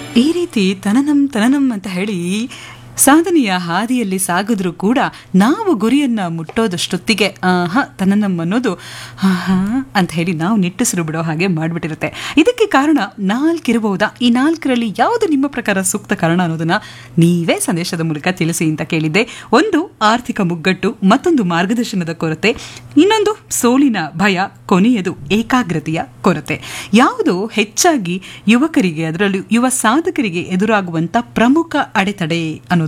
ಈ ರೀತಿ ತನನಂ ತನನಂ ಅಂತ ಹೇಳಿ ಸಾಧನೆಯ ಹಾದಿಯಲ್ಲಿ ಸಾಗಿದ್ರೂ ಕೂಡ ನಾವು ಗುರಿಯನ್ನ ಮುಟ್ಟೋದಷ್ಟೊತ್ತಿಗೆ ಆಹಾ ತನನಂ ಅನ್ನೋದು ಆಹಾ ಅಂತ ಹೇಳಿ ನಾವು ನಿಟ್ಟುಸಿರು ಬಿಡೋ ಹಾಗೆ ಮಾಡಿಬಿಟ್ಟಿರುತ್ತೆ ಇದಕ್ಕೆ ಕಾರಣ ನಾಲ್ಕಿರಬಹುದಾ ಈ ನಾಲ್ಕರಲ್ಲಿ ಯಾವುದು ನಿಮ್ಮ ಪ್ರಕಾರ ಸೂಕ್ತ ಕಾರಣ ಅನ್ನೋದನ್ನ ನೀವೇ ಸಂದೇಶದ ಮೂಲಕ ತಿಳಿಸಿ ಅಂತ ಕೇಳಿದ್ದೆ ಒಂದು ಆರ್ಥಿಕ ಮುಗ್ಗಟ್ಟು ಮತ್ತೊಂದು ಮಾರ್ಗದರ್ಶನದ ಕೊರತೆ ಇನ್ನೊಂದು ಸೋಲಿನ ಭಯ ಕೊನೆಯದು ಏಕಾಗ್ರತೆಯ ಕೊರತೆ ಯಾವುದು ಹೆಚ್ಚಾಗಿ ಯುವಕರಿಗೆ ಅದರಲ್ಲೂ ಯುವ ಸಾಧಕರಿಗೆ ಎದುರಾಗುವಂತ ಪ್ರಮುಖ ಅಡೆತಡೆ ಅನ್ನೋದು